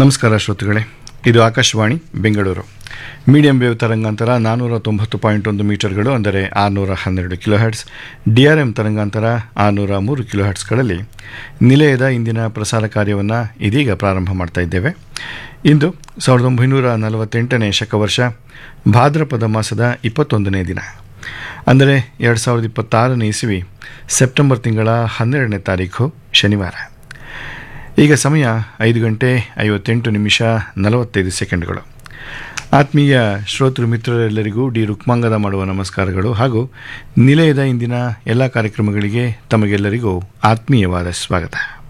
ನಮಸ್ಕಾರ ಶ್ರೋತೃಗಳೇ ಇದು ಆಕಾಶವಾಣಿ ಬೆಂಗಳೂರು ಮೀಡಿಯಂ ವೇವ್ ತರಂಗಾಂತರ ನಾನ್ನೂರ ತೊಂಬತ್ತು ಪಾಯಿಂಟ್ ಒಂದು ಮೀಟರ್ಗಳು ಅಂದರೆ ಆರುನೂರ ಹನ್ನೆರಡು kilohertz D R M ತರಂಗಾಂತರ ಆರುನೂರ ಮೂರು ಕಿಲೋ ಹರ್ಟ್ಸ್ಗಳಲ್ಲಿ ನಿಲಯದ ಇಂದಿನ ಪ್ರಸಾರ ಕಾರ್ಯವನ್ನು ಇದೀಗ ಪ್ರಾರಂಭ ಮಾಡ್ತಾ ಇದ್ದೇವೆ ಇಂದು ಸಾವಿರದ ಒಂಬೈನೂರ ನಲವತ್ತೆಂಟನೇ ಶಕವರ್ಷ ಭಾದ್ರಪದ ಮಾಸದ ಇಪ್ಪತ್ತೊಂದನೇ ದಿನ ಅಂದರೆ ಎರಡು ಸಾವಿರದ ಇಪ್ಪತ್ತಾರನೇ ಇಸವಿ ಸೆಪ್ಟೆಂಬರ್ ತಿಂಗಳ ಹನ್ನೆರಡನೇ ತಾರೀಖು ಶನಿವಾರ ಈಗ ಸಮಯ ಐದು ಗಂಟೆ ಐವತ್ತೆಂಟು ನಿಮಿಷ ನಲವತ್ತೈದು ಸೆಕೆಂಡ್ಗಳು ಆತ್ಮೀಯ ಶ್ರೋತೃ ಮಿತ್ರರೆಲ್ಲರಿಗೂ ಡಿ ರುಕ್ಮಾಂಗದ ಮಾಡುವ ನಮಸ್ಕಾರಗಳು ಹಾಗೂ ನಿಲಯದ ಇಂದಿನ ಎಲ್ಲ ಕಾರ್ಯಕ್ರಮಗಳಿಗೆ ತಮಗೆಲ್ಲರಿಗೂ ಆತ್ಮೀಯವಾದ ಸ್ವಾಗತ